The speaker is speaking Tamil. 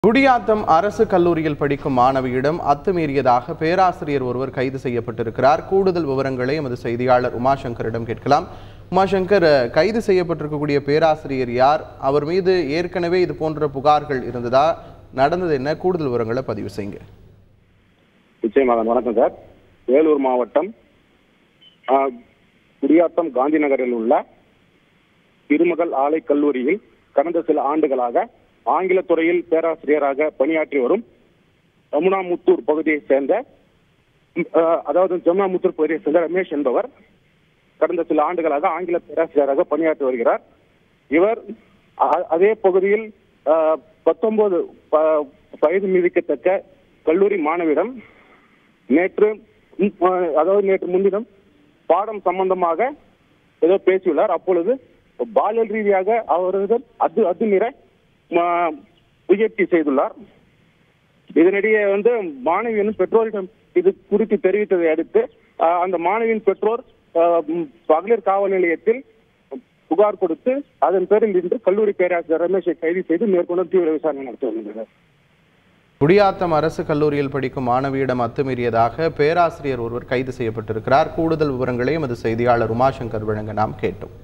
குடியாத்தம் அரசு கல்லூரியில் படிக்கும் மாணவியிடம் அத்துமீறியதாக பேராசிரியர் ஒருவர் கைது செய்யப்பட்டிருக்கிறார் கூடுதல் விவரங்களை எமது செய்தியாளர் உமாசங்கரிடம் கேட்கலாம் உமாசங்கர் கைது செய்யப்பட்டிருக்கக்கூடிய பேராசிரியர் யார் அவர் மீது ஏற்கனவே இது போன்ற புகார்கள் இருந்ததா நடந்தது என்ன கூடுதல் விவரங்களை பதிவு செய்யுங்க நிச்சயமாக வணக்கம் சார் வேலூர் மாவட்டம் ஆ, குடியாத்தம் காந்தி நகரில் உள்ள திருமகள் ஆலை கல்லூரியில் கடந்த சில ஆண்டுகளாக ஆங்கில துறையில் பேராசிரியராக பணியாற்றி வரும் ரமுனாமுத்தூர் பகுதியைச் சேர்ந்த ம், ஆ, அதாவது ஜமுனாமுத்தூர் பகுதியைச் சேர்ந்த ரமேஷ் என்பவர் கடந்த சில ஆண்டுகளாக ஆங்கில பேராசிரியராக பணியாற்றி வருகிறார் இவர் அ- அதே பகுதியில் பத்தொன்பது வயது மீதிக்கத்தக்க கல்லூரி மாணவிடம் நேற்று ம், அஹ், அதாவது நேற்று முன்தினம் பாடம் சம்பந்தமாக ஏதோ பேசியுள்ளார் அப்பொழுது பாலியல் ரீதியாக அவர்கள் அது அத்துமீற ம- முயற்சி செய்துள்ளார் இதனிடையே வந்து மாணவியின் பெற்றோரிடம் இது குறித்து தெரிவித்ததை அடுத்து அஹ், அந்த மாணவியின் பெற்றோர் அஹ், ம், மகளிர் காவல் நிலையத்தில் புகார் கொடுத்து அதன் பேரில் இன்று கல்லூரி பேராசிரியர் ரமேஷை கைது செய்து மேற்கொண்டு தீவிர விசாரணை நடத்தி வருகின்றனர் குடியாத்தம் அரசு கல்லூரியில் படிக்கும் மாணவியிடம் அத்துமீறியதாக பேராசிரியர் ஒருவர் கைது செய்யப்பட்டிருக்கிறார் கூடுதல் விவரங்களை எமது செய்தியாளர் உமாசங்கர் வழங்க நாம் கேட்டோம்